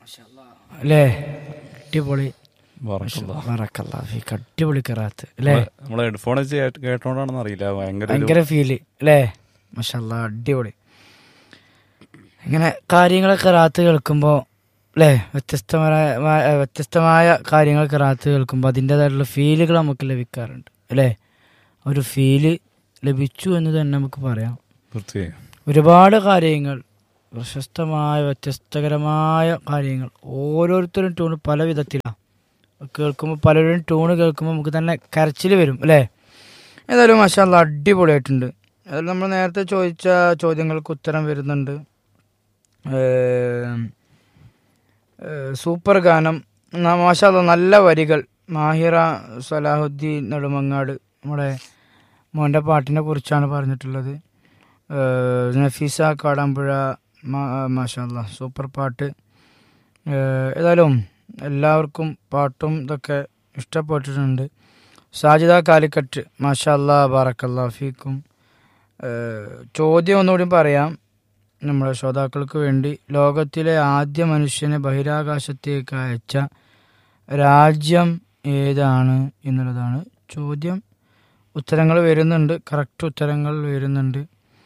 അല്ലേ അടിപൊളി ബറക്കല്ലാ. ബറക്കല്ലാ ഫീക്ക്. അടിപൊളി കറാത്ത് അല്ലേ നമ്മള് ഹെഡ്ഫോൺ വെച്ച് കേട്ട് കേട്ടോണ്ടാണെന്ന് അറിയില്ല ഭയങ്കര ഒരു- ഭയങ്കര ഫീല് അല്ലേ മഷല്ല അടിപൊളി ഇങ്ങനെ കാര്യങ്ങളൊക്കെ റാത്ത് കേൾക്കുമ്പോൾ അല്ലേ വ്യത്യസ്തമായ മായ- വ്യത്യസ്തമായ കാര്യങ്ങളൊക്കെ റാത്ത് കേൾക്കുമ്പോൾ അതിൻ്റെതായിട്ടുള്ള ഫീലുകൾ നമുക്ക് ലഭിക്കാറുണ്ട് അല്ലേ ഒരു ഫീല് ലഭിച്ചു എന്ന് തന്നെ നമുക്ക് പറയാം തീർച്ചയായും ഒരുപാട് കാര്യങ്ങൾ പ്രശസ്തമായ വ്യത്യസ്തകരമായ കാര്യങ്ങൾ ഓരോരുത്തരും ട്യൂൺ പല വിധത്തിലാണ് കേൾക്കുമ്പോൾ പലരും ട്യൂണ് കേൾക്കുമ്പോൾ നമുക്ക് തന്നെ കരച്ചിൽ വരും അല്ലേ ഏതായാലും മാഷാല്ല അടിപൊളിയായിട്ടുണ്ട് അതിൽ നമ്മൾ നേരത്തെ ചോദിച്ച ചോദ്യങ്ങൾക്ക് ഉത്തരം വരുന്നുണ്ട് ഏം, ഏ, സൂപ്പർ ഗാനം മാഷാല്ല നല്ല വരികൾ മാഹിറ സലാഹുദ്ദീൻ നെടുമങ്ങാട് നമ്മുടെ മോൻ്റെ പാട്ടിനെ കുറിച്ചാണ് പറഞ്ഞിട്ടുള്ളത് ഏഹ് നഫീസ കാടാമ്പുഴ മാഷാല്ല സൂപ്പർ പാട്ട് ഏഹ് ഏതായാലും എല്ലാവർക്കും പാട്ടും ഇതൊക്കെ ഇഷ്ടപ്പെട്ടിട്ടുണ്ട് സാജിദ കാലിക്കറ്റ് മാഷാല്ല ബാറക്കല്ലാ ഫീക്കും ഏഹ് ചോദ്യം ഒന്നുകൂടി പറയാം നമ്മുടെ ശ്രോതാക്കൾക്ക് വേണ്ടി ലോകത്തിലെ ആദ്യ മനുഷ്യനെ ബഹിരാകാശത്തേക്ക് അയച്ച രാജ്യം ഏതാണ് എന്നുള്ളതാണ് ചോദ്യം ഉത്തരങ്ങൾ വരുന്നുണ്ട് കറക്റ്റ് ഉത്തരങ്ങൾ വരുന്നുണ്ട്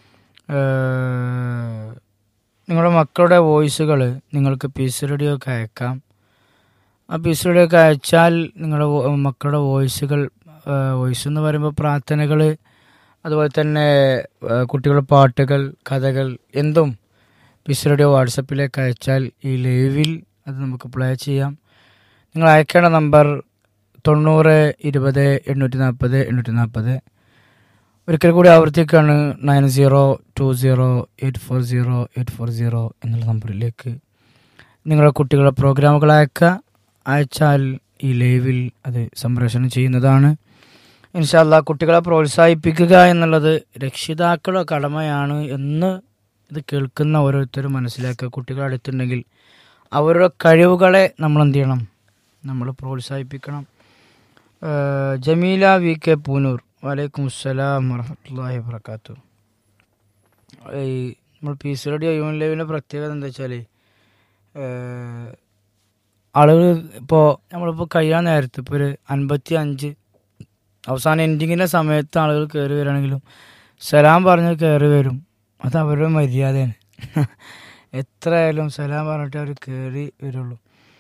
ഏഹ് നിങ്ങളുടെ മക്കളുടെ വോയിസുകൾ നിങ്ങൾക്ക് പീസ് റേഡിയോക്ക് അയക്കാം ആ പീസ് റേഡിയോക്ക് അയച്ചാൽ നിങ്ങളുടെ വോ- മക്കളുടെ വോയിസുകൾ വോയിസ് എന്ന് പറയുമ്പോൾ പ്രാർത്ഥനകൾ അതുപോലെ തന്നെ ഏഹ് കുട്ടികളുടെ പാട്ടുകൾ കഥകൾ എന്തും പീസ് റേഡിയോ വാട്സപ്പിലേക്ക് അയച്ചാൽ ഈ ലൈവിൽ അത് നമുക്ക് പ്ലേ ചെയ്യാം നിങ്ങൾ അയക്കേണ്ട നമ്പർ തൊണ്ണൂറ് ഇരുപത് എണ്ണൂറ്റി നാൽപ്പത് എണ്ണൂറ്റി നാൽപ്പത് ഒരിക്കൽ കൂടി ആവർത്തിക്കുകയാണ് nine zero two zero eight four zero eight four zero എന്നുള്ള നമ്പറിലേക്ക് നിങ്ങളുടെ കുട്ടികളുടെ പ്രോഗ്രാമുകൾ അയക്കുക അയച്ചാൽ ഈ ലൈവിൽ അത് സംപ്രേഷണം ചെയ്യുന്നതാണ് ഇൻഷാല്ല കുട്ടികളെ പ്രോത്സാഹിപ്പിക്കുക എന്നുള്ളത് രക്ഷിതാക്കളുടെ കടമയാണ് എന്ന് ഇത് കേൾക്കുന്ന ഓരോരുത്തരും മനസ്സിലാക്കുക കുട്ടികൾ അടുത്തുണ്ടെങ്കിൽ അവരുടെ കഴിവുകളെ നമ്മൾ എന്ത് ചെയ്യണം നമ്മൾ പ്രോത്സാഹിപ്പിക്കണം ഏഹ് ജമീല വി കെ പൂനൂർ വലൈക്കും അസ്സലാം വറഹമത്തല്ലാഹി വർക്കാത്തു ഈ നമ്മൾ പി സി റെഡി ഐവൻ ലൈവിൻ്റെ പ്രത്യേകത എന്താ വെച്ചാൽ ആളുകൾ ഇപ്പോൾ നമ്മളിപ്പോൾ കഴിയാൻ നേരത്ത് ഇപ്പോൾ ഒരു അൻപത്തി അഞ്ച് അവസാനം എൻഡിങ്ങിൻ്റെ സമയത്ത് ആളുകൾ കയറി വരികയാണെങ്കിലും സലാം പറഞ്ഞ് കയറി വരും അത് അവരുടെ മര്യാദയാണ് എത്രയായാലും സലാം പറഞ്ഞിട്ട് അവർ കയറി വരുള്ളൂ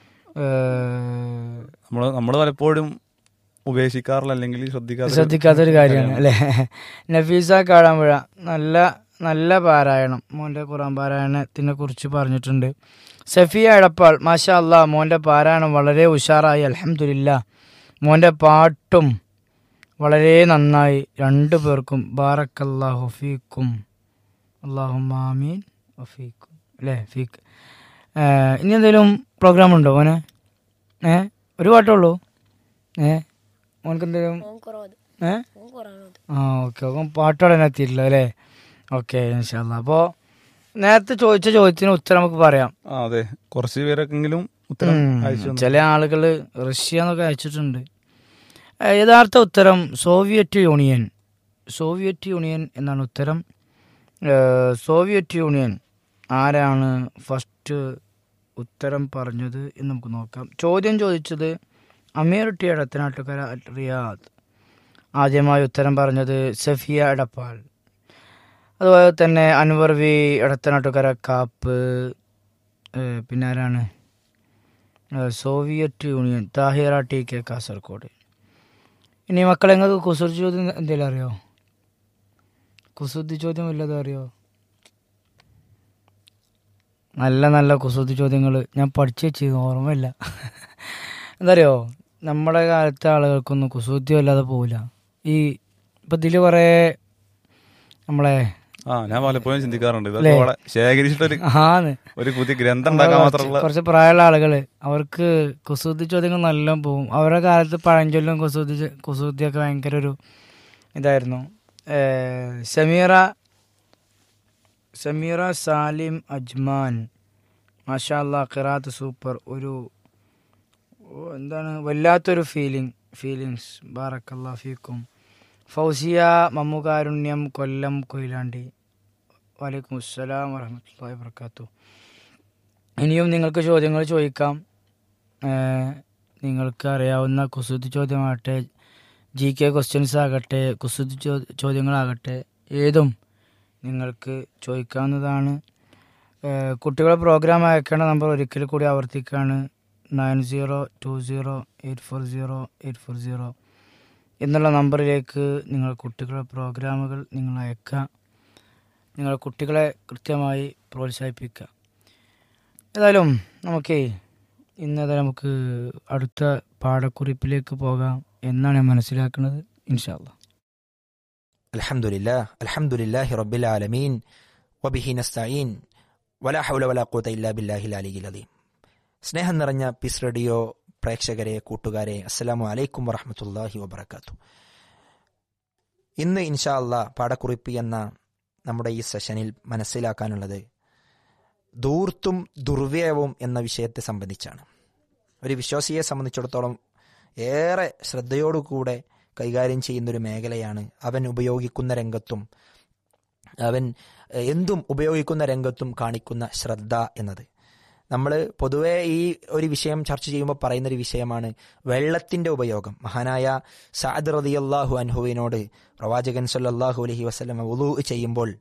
ഏഹ് നമ്മള് നമ്മള് പലപ്പോഴും ഉപേക്ഷിക്കാറില്ല അല്ലെങ്കിൽ ശ്രദ്ധിക്കാത്ത ശ്രദ്ധിക്കാത്തൊരു കാര്യമാണ് അല്ലേ നഫീസ കാടാമ്പുഴ നല്ല നല്ല പാരായണം മോൻ്റെ ഖുറാൻ പാരായണത്തിനെ കുറിച്ച് പറഞ്ഞിട്ടുണ്ട് സഫിയ എടപ്പാൾ മാഷാ അല്ലാ മോൻ്റെ പാരായണം വളരെ ഉഷാറായി അലഹമില്ല മോൻ്റെ പാട്ടും വളരെ നന്നായി രണ്ടു പേർക്കും ബാറക്കല്ലാഹു ഫീക്കും അള്ളാഹു മാമീൻ വഫീക്കും അല്ലേ ഫീക്ക് ഏഹ് ഇനി എന്തെങ്കിലും പ്രോഗ്രാം ഉണ്ടോ മോനെ ഏ ഒരു പാട്ടേ ഉള്ളൂ ഏ മോനക്ക് എന്തെങ്കിലും ഏ ആ ഓക്കെ അപ്പം പാട്ടോടെ എത്തിയിട്ടില്ല അല്ലേ ഓക്കെ ഇൻഷാല്ല അപ്പോൾ നേരത്തെ ചോദിച്ച ചോദ്യത്തിന് ഉത്തരം നമുക്ക് പറയാം ആ അതെ കുറച്ച് പേരൊക്കെങ്കിലും ഉത്തരം ഉം. അയച്ചു തന്നു. ചില ആളുകൾ റഷ്യ എന്നൊക്കെ അയച്ചിട്ടുണ്ട് ഏ, യഥാർത്ഥ ഉത്തരം സോവിയറ്റ് യൂണിയൻ സോവിയറ്റ് യൂണിയൻ എന്നാണ് ഉത്തരം ഏ, സോവിയറ്റ് യൂണിയൻ ആരാണ് ഫസ്റ്റ് ഉത്തരം പറഞ്ഞത് എന്ന് നമുക്ക് നോക്കാം ചോദ്യം ചോദിച്ചത് Ameer T Edathanattukara at Riyadh ആദ്യമായി ഉത്തരം പറഞ്ഞത് സഫിയ എടപ്പാൾ അതുപോലെ തന്നെ അൻവർ വി എടത്തനാട്ടുകര കാപ്പ് ഏ, പിന്നെ ആരാണ് ഏ, Soviet Union Thahira T K Kasaragod ഇനി മക്കളെ നിങ്ങൾക്ക് കുസൃതി ചോദ്യം എന്തെങ്കിലും അറിയോ കുസൃതി ചോദ്യം വല്ലതും അറിയോ നല്ല നല്ല കുസൃതി ചോദ്യങ്ങൾ ഞാൻ പഠിച്ചു വെച്ചിരുന്നു ഓർമ്മയില്ല എന്താ അറിയോ നമ്മുടെ കാലത്തെ ആളുകൾക്കൊന്നും കുസൃതി വല്ലാതെ പോവില്ല ഈ ഇപ്പം ഇതിൽ കുറേ നമ്മളെ ആ ഞാൻ പലപ്പോഴും ചിന്തിക്കാറുണ്ട് അല്ലേ? ഇതൊക്കെ വളരെ ശേഖരിച്ചിട്ടൊരു ആന്ന് ഒരു പുതിയ ഗ്രന്ഥം ഉണ്ടാക്കാൻ കുറച്ച് മാത്രമുള്ള കുറച്ച് പ്രായമുള്ള ആളുകള് അവർക്ക് കുസൃതി ചോദ്യങ്ങൾ നല്ല പോവും അവരുടെ കാലത്ത് പഴഞ്ചൊല്ലും കുസൃതി ചോ- കുസൃതിയൊക്കെ ഭയങ്കര ഒരു ഇതായിരുന്നു ഏഹ് സമീറ സമീറ സാലിം അജ്മാൻ മാഷാ അല്ലാ ഖിറാത്ത് സൂപ്പർ ഒരു ഓ, എന്താണ് വല്ലാത്തൊരു ഫീലിംഗ് ഫീലിങ്സ് ബാറക്കല്ലാ ഫീക്കും ഫൗസിയ മമ്മുകാരുണ്യം കൊല്ലം കൊയിലാണ്ടി വലൈക്കും അസ്സലാം വറഹമത്തല്ലാഹി വർക്കാത്തു ഇനിയും നിങ്ങൾക്ക് ചോദ്യങ്ങൾ ചോദിക്കാം ഏഹ് നിങ്ങൾക്ക് അറിയാവുന്ന കുസൃതി ചോദ്യമാകട്ടെ ജി കെ ക്വസ്റ്റ്യൻസ് ആകട്ടെ കുസൃതി ചോ- ചോദ്യങ്ങളാകട്ടെ ഏതും നിങ്ങൾക്ക് ചോദിക്കാവുന്നതാണ് ഏഹ് കുട്ടികളെ പ്രോഗ്രാം അയക്കേണ്ട നമ്പർ ഒരിക്കൽ കൂടി ആവർത്തിക്കുകയാണ് nine zero two zero eight four zero eight four zero എന്നുള്ള നമ്പറിലേക്ക് നിങ്ങൾ കുട്ടികളുടെ പ്രോഗ്രാമുകൾ നിങ്ങൾ അയക്കുക നിങ്ങൾ കുട്ടികളെ കൃത്യമായി പ്രോത്സാഹിപ്പിക്കുക ഏതായാലും നമുക്കേ ഇന്നത് നമുക്ക് അടുത്ത പാഠക്കുറിപ്പിലേക്ക് പോകാം എന്നാണ് ഞാൻ മനസ്സിലാക്കുന്നത് ഇൻഷാല്ല الحمد لله الحمد لله رب العالمين وبه نستعين ولا حول ولا قوة إلا بالله العلي العظيم സ്നേഹം നിറഞ്ഞ പീസ് റേഡിയോ പ്രേക്ഷകരെ കൂട്ടുകാരെ അസ്സലാമു അലൈക്കും വറഹമത്തല്ലാഹി വബർക്കാത്തു ഇന്ന് ഇൻഷാ അള്ളാ പാഠക്കുറിപ്പ് എന്ന നമ്മുടെ ഈ സെഷനിൽ മനസ്സിലാക്കാനുള്ളത് ധൂർത്തും ദുർവ്യയവും എന്ന വിഷയത്തെ സംബന്ധിച്ചാണ് ഒരു വിശ്വാസിയെ സംബന്ധിച്ചിടത്തോളം ഏറെ ശ്രദ്ധയോടുകൂടെ കൈകാര്യം ചെയ്യുന്നൊരു മേഖലയാണ് അവൻ ഉപയോഗിക്കുന്ന രംഗത്തും അവൻ എഹ്, എന്തും ഉപയോഗിക്കുന്ന രംഗത്തും കാണിക്കുന്ന ശ്രദ്ധ എന്നത് നമ്മൾ പൊതുവെ ഈ ഒരു വിഷയം ചർച്ച ചെയ്യുമ്പോൾ പറയുന്നൊരു വിഷയമാണ് വെള്ളത്തിന്റെ ഉപയോഗം മഹാനായ സാദ് റളിയല്ലാഹു അൻഹുവിനോട് പ്രവാചകൻ സല്ലല്ലാഹു അലൈഹി വസല്ലം വുളു ചെയ്യുമ്പോൾ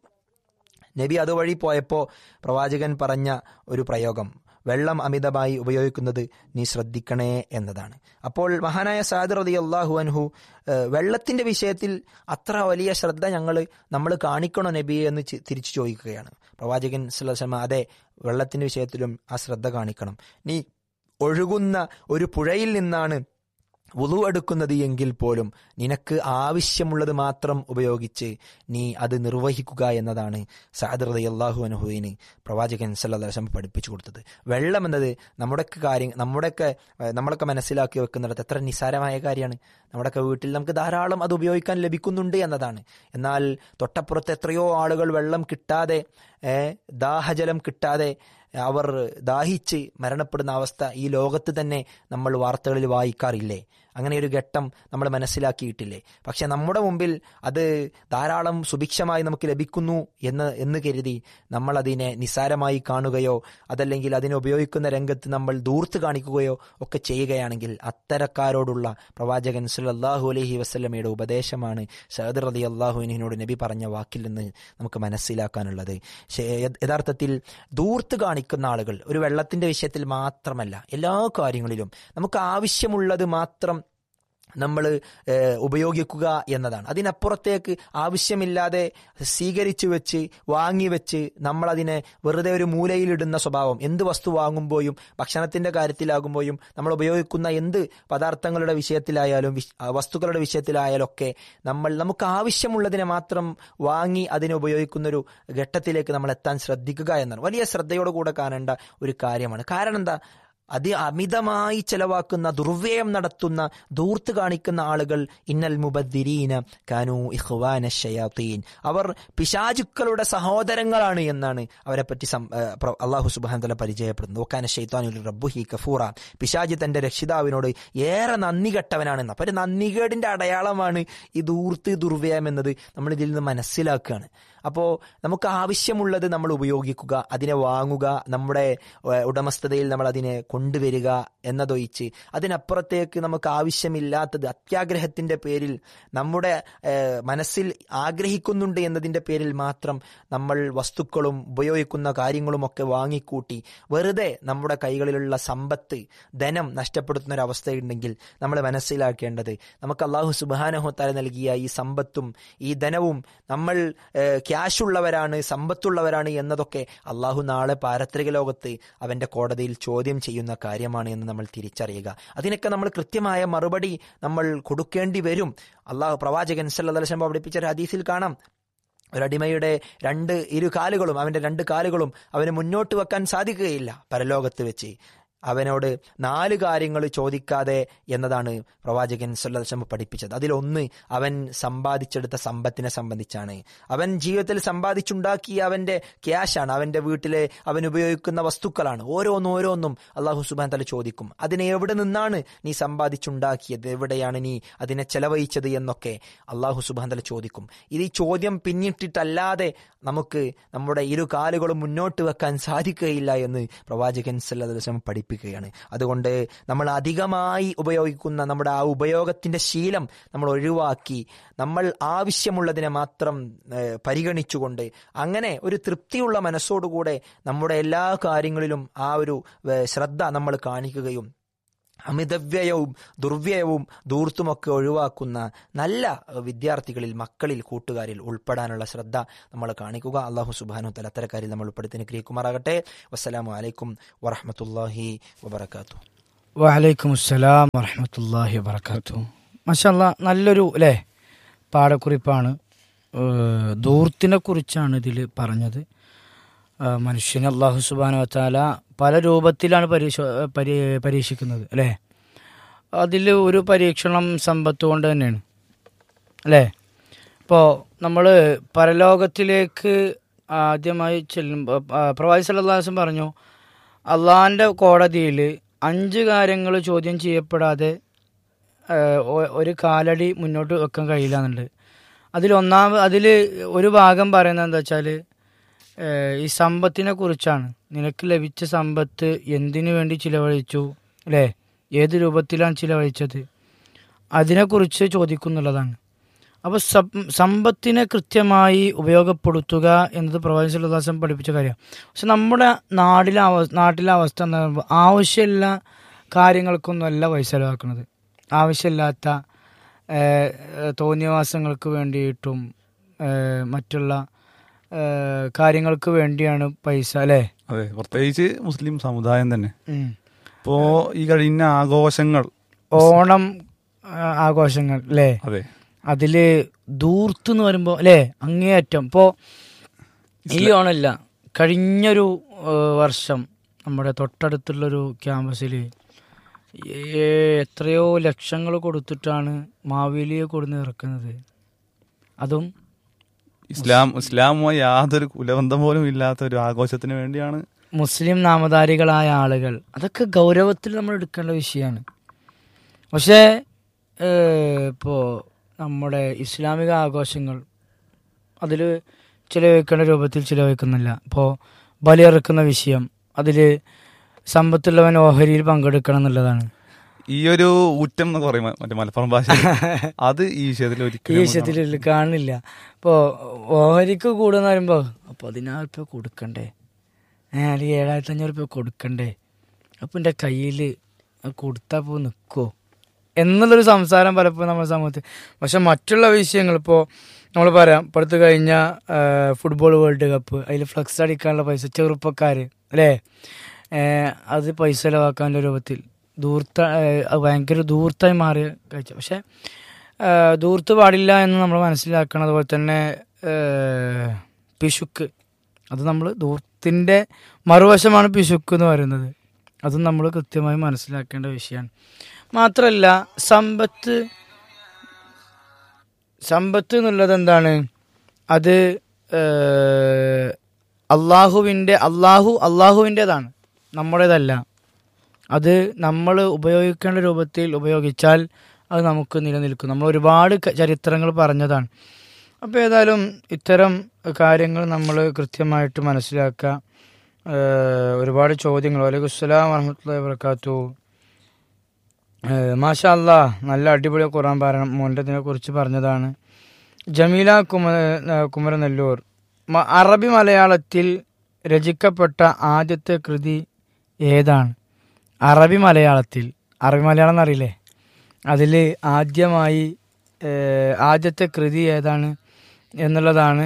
നബി അതുവഴി പോയപ്പോൾ പ്രവാചകൻ പറഞ്ഞ ഒരു പ്രയോഗം വെള്ളം അമിതമായി ഉപയോഗിക്കുന്നത് നീ ശ്രദ്ധിക്കണേ എന്നതാണ് അപ്പോൾ മഹാനായ സാദ് റതി അള്ളാഹു അൻഹു ഏഹ്, വെള്ളത്തിന്റെ വിഷയത്തിൽ അത്ര വലിയ ശ്രദ്ധ ഞങ്ങൾ നമ്മൾ കാണിക്കണോ നബിയെ എന്ന് ചി- തിരിച്ചു ചോദിക്കുകയാണ് പ്രവാചകൻ സുല്ലം അതെ വെള്ളത്തിന്റെ വിഷയത്തിലും ആ ശ്രദ്ധ കാണിക്കണം നീ ഒഴുകുന്ന ഒരു പുഴയിൽ നിന്നാണ് വുളു എടുക്കുന്നത് എങ്കിൽ പോലും നിനക്ക് ആവശ്യമുള്ളത് മാത്രം ഉപയോഗിച്ച് നീ അത് നിർവഹിക്കുക എന്നതാണ് സഅദ് റളിയല്ലാഹു അൻഹുവിന് പ്രവാചകൻ സല്ലല്ലാഹു അലൈഹി വസല്ലം പഠിപ്പിച്ചു കൊടുത്തത് വെള്ളം എന്നത് നമ്മുടെയൊക്കെ കാര്യം നമ്മുടെയൊക്കെ ഏഹ്, നമ്മളൊക്കെ മനസ്സിലാക്കി വെക്കുന്നിടത്ത് എത്ര നിസ്സാരമായ കാര്യമാണ് നമ്മുടെയൊക്കെ വീട്ടിൽ നമുക്ക് ധാരാളം അത് ഉപയോഗിക്കാൻ ലഭിക്കുന്നുണ്ട് എന്നതാണ് എന്നാൽ തൊട്ടപ്പുറത്ത് എത്രയോ ആളുകൾ വെള്ളം കിട്ടാതെ ഏഹ്, ദാഹജലം കിട്ടാതെ അവർ ദാഹിച്ച് മരണപ്പെടുന്ന അവസ്ഥ ഈ ലോകത്ത് തന്നെ നമ്മൾ വാർത്തകളിൽ വായിക്കാറില്ലേ അങ്ങനെ ഒരു ഘട്ടം നമ്മൾ മനസ്സിലാക്കിയിട്ടില്ലേ പക്ഷെ നമ്മുടെ മുമ്പിൽ അത് ധാരാളം സുഭിക്ഷമായി നമുക്ക് ലഭിക്കുന്നു എന്ന് എന്ന് കരുതി നമ്മൾ അതിനെ നിസ്സാരമായി കാണുകയോ അതല്ലെങ്കിൽ അതിനെ ഉപയോഗിക്കുന്ന രംഗത്ത് നമ്മൾ ദൂർത്ത് കാണിക്കുകയോ ഒക്കെ ചെയ്യുകയാണെങ്കിൽ അത്തരക്കാരോടുള്ള പ്രവാചകൻ സല്ലല്ലാഹു അലൈഹി വസല്ലമയുടെ ഉപദേശമാണ് സഹദർ റതി അള്ളാഹുവിനോട് നബി പറഞ്ഞ വാക്കിൽ നിന്ന് നമുക്ക് മനസ്സിലാക്കാനുള്ളത് ശേ- യഥാർത്ഥത്തിൽ ദൂർത്ത് കാണിക്കുന്ന ആളുകൾ ഒരു വെള്ളത്തിന്റെ വിഷയത്തിൽ മാത്രമല്ല എല്ലാ കാര്യങ്ങളിലും നമുക്ക് ആവശ്യമുള്ളത് മാത്രം നമ്മൾ ഉപയോഗിക്കുക എന്നതാണ് അതിനപ്പുറത്തേക്ക് ആവശ്യമില്ലാതെ സ്വീകരിച്ചു വെച്ച് വാങ്ങി വെച്ച് നമ്മളതിനെ വെറുതെ ഒരു മൂലയിലിടുന്ന സ്വഭാവം എന്ത് വസ്തു വാങ്ങുമ്പോഴും ഭക്ഷണത്തിന്റെ കാര്യത്തിലാകുമ്പോഴും നമ്മൾ ഉപയോഗിക്കുന്ന എന്ത് പദാർത്ഥങ്ങളുടെ വിഷയത്തിലായാലും വിഷ- ആ, വസ്തുക്കളുടെ വിഷയത്തിലായാലും ഒക്കെ നമ്മൾ നമുക്ക് ആവശ്യമുള്ളതിനെ മാത്രം വാങ്ങി അതിനെ ഉപയോഗിക്കുന്ന ഒരു ഘട്ടത്തിലേക്ക് നമ്മൾ എത്താൻ ശ്രദ്ധിക്കുക എന്നാണ് വലിയ ശ്രദ്ധയോടെ കൂടെ കാണേണ്ട ഒരു കാര്യമാണ് കാരണം എന്താ അത് അമിതമായി ചെലവാക്കുന്ന ദുർവ്യയം നടത്തുന്ന ദൂർത്ത് കാണിക്കുന്ന ആളുകൾ ഇന്നൽ മുബദ്ദിരീന കാനു ഇഖ്വാന ഷയാത്തീൻ അവർ പിശാചുക്കളുടെ സഹോദരങ്ങളാണ് എന്നാണ് അവരെ പറ്റി സം- ഏ, പ്ര- അള്ളാഹു സുബ്ഹാനഹു വതആല പരിചയപ്പെടുന്നത് ഓക്കാന ഷെയ്ത്താനുൽ റബ്ബുഹി കഫൂറ പിശാജ് തന്റെ രക്ഷിതാവിനോട് ഏറെ നന്ദി കെട്ടവനാണെന്ന് അപ്പൊ ഒരു നന്ദികേടിന്റെ അടയാളമാണ് ഈ ദൂർത്ത് ദുർവ്യയം എന്നത് നമ്മൾ ഇതിൽ നിന്ന് മനസ്സിലാക്കുകയാണ് അപ്പോൾ നമുക്ക് ആവശ്യമുള്ളത് നമ്മൾ ഉപയോഗിക്കുക അതിനെ വാങ്ങുക നമ്മുടെ ഏഹ്, ഉടമസ്ഥതയിൽ നമ്മൾ അതിനെ കൊണ്ടുവരിക എന്നതൊഴിച്ച് അതിനപ്പുറത്തേക്ക് നമുക്ക് ആവശ്യമില്ലാത്തത് അത്യാഗ്രഹത്തിന്റെ പേരിൽ നമ്മുടെ ഏഹ്, മനസ്സിൽ ആഗ്രഹിക്കുന്നുണ്ട് എന്നതിന്റെ പേരിൽ മാത്രം നമ്മൾ വസ്തുക്കളും ഉപയോഗിക്കുന്ന കാര്യങ്ങളും ഒക്കെ വാങ്ങിക്കൂട്ടി വെറുതെ നമ്മുടെ കൈകളിലുള്ള സമ്പത്ത് ധനം നഷ്ടപ്പെടുത്തുന്ന ഒരു അവസ്ഥയുണ്ടെങ്കിൽ നമ്മൾ മനസ്സിലാക്കേണ്ടത് നമുക്ക് അള്ളാഹു സുബാനഹോത്താല നൽകിയ ഈ സമ്പത്തും ഈ ധനവും നമ്മൾ ഏഹ്, ക്യാഷ് ഉള്ളവരാണ് സമ്പത്തുള്ളവരാണ് എന്നതൊക്കെ അള്ളാഹു നാളെ പാരത്രിക ലോകത്ത് അവന്റെ കോടതിയിൽ ചോദ്യം ചെയ്യുന്ന കാര്യമാണ് എന്ന് നമ്മൾ തിരിച്ചറിയുക അതിനൊക്കെ നമ്മൾ കൃത്യമായ മറുപടി നമ്മൾ കൊടുക്കേണ്ടി വരും അള്ളാഹു പ്രവാചകൻ സല്ലല്ലാഹു പഠിപ്പിച്ച ഒരു ഹദീസിൽ കാണാം ഒരടിമയുടെ രണ്ട് ഇരു കാലുകളും അവന്റെ രണ്ട് കാലുകളും അവന് മുന്നോട്ട് വെക്കാൻ സാധിക്കുകയില്ല പരലോകത്ത് വെച്ച് അവനോട് നാല് കാര്യങ്ങൾ ചോദിക്കാതെ എന്നതാണ് പ്രവാചകൻ സല്ലല്ലാഹു പഠിപ്പിച്ചത് അതിലൊന്ന് അവൻ സമ്പാദിച്ചെടുത്ത സമ്പത്തിനെ സംബന്ധിച്ചാണ് അവൻ ജീവിതത്തിൽ സമ്പാദിച്ചുണ്ടാക്കിയ അവന്റെ ക്യാഷാണ് അവന്റെ വീട്ടിലെ അവൻ ഉപയോഗിക്കുന്ന വസ്തുക്കളാണ് ഓരോന്നും ഓരോന്നും അള്ളാഹു സുബാൻ തല ചോദിക്കും അതിനെ എവിടെ നിന്നാണ് നീ സമ്പാദിച്ചുണ്ടാക്കിയത് എവിടെയാണ് നീ അതിനെ ചെലവഴിച്ചത് എന്നൊക്കെ അള്ളാഹു സുബാൻ തല ചോദിക്കും ഇത് ഈ ചോദ്യം പിന്നിട്ടിട്ടല്ലാതെ നമുക്ക് നമ്മുടെ ഇരു കാലുകളും മുന്നോട്ട് വെക്കാൻ സാധിക്കുകയില്ല എന്ന് പ്രവാചകൻ സല്ലല്ലാഹു അലൈഹി വസല്ലം പഠിപ്പിക്കുകയാണ് അതുകൊണ്ട് നമ്മൾ അധികമായി ഉപയോഗിക്കുന്ന നമ്മുടെ ആ ഉപയോഗത്തിന്റെ ശീലം നമ്മൾ ഒഴിവാക്കി നമ്മൾ ആവശ്യമുള്ളതിനെ മാത്രം ഏഹ്, പരിഗണിച്ചുകൊണ്ട് അങ്ങനെ ഒരു തൃപ്തിയുള്ള മനസ്സോടുകൂടെ നമ്മുടെ എല്ലാ കാര്യങ്ങളിലും ആ ഒരു ഏഹ്, ശ്രദ്ധ നമ്മൾ കാണിക്കുകയും അമിതവ്യയവും ദുർവ്യയവും ദൂർത്തുമൊക്കെ ഒഴിവാക്കുന്ന നല്ല ഏഹ്, വിദ്യാർത്ഥികളിൽ മക്കളിൽ കൂട്ടുകാരിൽ ഉൾപ്പെടാനുള്ള ശ്രദ്ധ നമ്മൾ കാണിക്കുക അള്ളാഹു സുബാനു തല അത്തരക്കാരിൽ നമ്മൾ ഉൾപ്പെടുത്തി അനുഗ്രഹിക്കുമാറാകട്ടെ വസ്സലാമു അലൈക്കും വറഹമത്തല്ലാഹി വബർക്കാത്തു വലൈക്കും അസ്സലാം വറഹമത്തല്ലാഹി വബർക്കാത്തു മഷല്ല നല്ലൊരു അല്ലേ പാഠക്കുറിപ്പാണ് ഏഹ് ധൂർത്തിനെ കുറിച്ചാണ് ഇതിൽ പറഞ്ഞത് ഏഹ് മനുഷ്യനെ അള്ളാഹു സുബാന വത്താല പല രൂപത്തിലാണ് പരീക്ഷ പരി പരീക്ഷിക്കുന്നത് അല്ലേ അതിൽ ഒരു പരീക്ഷണം സമ്പത്ത് കൊണ്ട് തന്നെയാണ് അല്ലേ ഇപ്പോൾ നമ്മൾ പരലോകത്തിലേക്ക് ആദ്യമായി ചെല്ലുമ്പോൾ പ്രവാസി സല്ലാസം പറഞ്ഞു അള്ളാഹിൻ്റെ കോടതിയിൽ അഞ്ച് കാര്യങ്ങൾ ചോദ്യം ചെയ്യപ്പെടാതെ ഏഹ്, ഒ- ഒരു കാലടി മുന്നോട്ട് വെക്കാൻ കഴിയില്ല എന്നുണ്ട് അതിലൊന്നാമത് അതിൽ ഒരു ഭാഗം പറയുന്നത് എന്താ വെച്ചാൽ ഈ സമ്പത്തിനെ കുറിച്ചാണ് നിനക്ക് ലഭിച്ച സമ്പത്ത് എന്തിനു വേണ്ടി ചിലവഴിച്ചു അല്ലേ ഏത് രൂപത്തിലാണ് ചിലവഴിച്ചത് അതിനെക്കുറിച്ച് ചോദിക്കുന്നുള്ളതാണ് അപ്പോൾ സമ്പത്തിനെ കൃത്യമായി ഉപയോഗപ്പെടുത്തുക എന്നത് പ്രവാസി സുല്ലാസം പഠിപ്പിച്ച കാര്യമാണ് പക്ഷെ നമ്മുടെ നാടിലെ അവ നാട്ടിലെ അവസ്ഥ എന്ന് പറയുമ്പോൾ ആവശ്യമില്ല കാര്യങ്ങൾക്കൊന്നും അല്ല പൈസ ചിലവാക്കുന്നത് ആവശ്യമില്ലാത്ത ഏഹ്, ഏഹ്, തോന്നിയവാസങ്ങൾക്ക് വേണ്ടിയിട്ടും ഏഹ്, മറ്റുള്ള ഏഹ്, കാര്യങ്ങൾക്ക് വേണ്ടിയാണ് പൈസ അല്ലേ അതെ പ്രത്യേകിച്ച് മുസ്ലിം സമുദായം തന്നെ ഉം. ഇപ്പോ ഈ കഴിഞ്ഞ ആഘോഷങ്ങൾ ഓണം ആ, ആഘോഷങ്ങൾ അല്ലേ അതെ അതില് ദൂർത്ത് എന്ന് പറയുമ്പോൾ അല്ലേ അങ്ങേയറ്റം ഇപ്പോൾ ഈ ഓണമില്ല കഴിഞ്ഞൊരു ഏ, വർഷം നമ്മുടെ തൊട്ടടുത്തുള്ളൊരു ക്യാമ്പസിൽ എത്രയോ ലക്ഷങ്ങൾ കൊടുത്തിട്ടാണ് മാവേലിയെ കൊടുന്ന് ഇറക്കുന്നത് അതും ഇസ്ലാം ഇസ്ലാമുമായി യാതൊരു കുലബന്ധം പോലും ഇല്ലാത്ത ഒരു ആഘോഷത്തിന് വേണ്ടിയാണ് മുസ്ലിം നാമധാരികളായ ആളുകൾ അതൊക്കെ ഗൗരവത്തിൽ നമ്മൾ എടുക്കേണ്ട വിഷയമാണ് പക്ഷേ ഇപ്പോൾ നമ്മുടെ ഇസ്ലാമിക ആഘോഷങ്ങൾ അതിൽ ചിലവഴിക്കേണ്ട രൂപത്തിൽ ചിലവഴിക്കുന്നില്ല ഇപ്പോൾ ബലിയിറക്കുന്ന വിഷയം അതിൽ സമ്പത്തുള്ളവൻ ഓഹരിയിൽ പങ്കെടുക്കണം എന്നുള്ളതാണ് ഈ ഒരു ഊറ്റം എന്ന് പറയും മറ്റേ മലപ്പുറം ഭാഷ അത് ഈ വിഷയത്തിൽ ഈ ഒരിക്കലും വിഷയത്തിൽ കാണുന്നില്ല ഇപ്പോൾ ഓഹരിക്ക് കൂടുന്ന പറയുമ്പോൾ പതിനായിരം റുപ്യ കൊടുക്കണ്ടേ ഏ അല്ലെങ്കിൽ ഏഴായിരത്തി അഞ്ഞൂറ് റുപ്യ കൊടുക്കണ്ടേ അപ്പം എൻ്റെ കയ്യിൽ കൊടുത്താൽ പോ നിൽക്കുമോ എന്നുള്ളൊരു സംസാരം പലപ്പോഴും നമ്മുടെ സമൂഹത്തിൽ പക്ഷെ മറ്റുള്ള വിഷയങ്ങൾ ഇപ്പോൾ നമ്മൾ പറയാം ഇപ്പോഴത്തെ കഴിഞ്ഞ ഫുട്ബോൾ വേൾഡ് കപ്പ് അതിൽ ഫ്ലക്സ് അടിക്കാനുള്ള പൈസ ചെറുപ്പക്കാർ അല്ലേ ഏ, അത് പൈസ ചിലവാക്കാനുള്ള രൂപത്തിൽ ദൂർത്ത ഏ, അത് ഭയങ്കര ദൂർത്തായി മാറിയ കാഴ്ച പക്ഷേ ഏ, ദൂർത്ത് പാടില്ല എന്ന് നമ്മൾ മനസ്സിലാക്കണം അതുപോലെ തന്നെ ഏ, പിശുക്ക് അത് നമ്മൾ ദൂർത്തിൻ്റെ മറുവശമാണ് പിശുക്ക് എന്ന് പറയുന്നത് അതും നമ്മൾ കൃത്യമായി മനസ്സിലാക്കേണ്ട വിഷയമാണ് മാത്രമല്ല സമ്പത്ത് സമ്പത്ത് എന്നുള്ളത് എന്താണ് അത് ഏഹ്, അള്ളാഹുവിൻ്റെ അള്ളാഹു അള്ളാഹുവിൻ്റെതാണ് നമ്മുടേതല്ല അത് നമ്മൾ ഉപയോഗിക്കേണ്ട രൂപത്തിൽ ഉപയോഗിച്ചാൽ അത് നമുക്ക് നിലനിൽക്കും നമ്മൾ ഒരുപാട് ക- ചരിത്രങ്ങൾ പറഞ്ഞതാണ് അപ്പോൾ ഏതായാലും ഇത്തരം കാര്യങ്ങൾ നമ്മൾ കൃത്യമായിട്ട് മനസ്സിലാക്കുക ഏഹ്, ഒരുപാട് ചോദ്യങ്ങൾ വലൈക്കും അസ്സലാം വറഹമത്തുള്ള വർക്കാത്തു മാഷാ അല്ലാ നല്ല അടിപൊളി ഖുറാൻ പാരായണം മോൻ്റെ ഇതിനെ കുറിച്ച് പറഞ്ഞതാണ് ജമീല കുമ ഏഹ് കുമരനെല്ലൂർ മ- അറബി മലയാളത്തിൽ രചിക്കപ്പെട്ട ആദ്യത്തെ കൃതി ഏതാണ് അറബി മലയാളത്തിൽ അറബി മലയാളം എന്നറിയില്ലേ അതിൽ ആദ്യമായി ഏഹ്, ആദ്യത്തെ കൃതി ഏതാണ് എന്നുള്ളതാണ്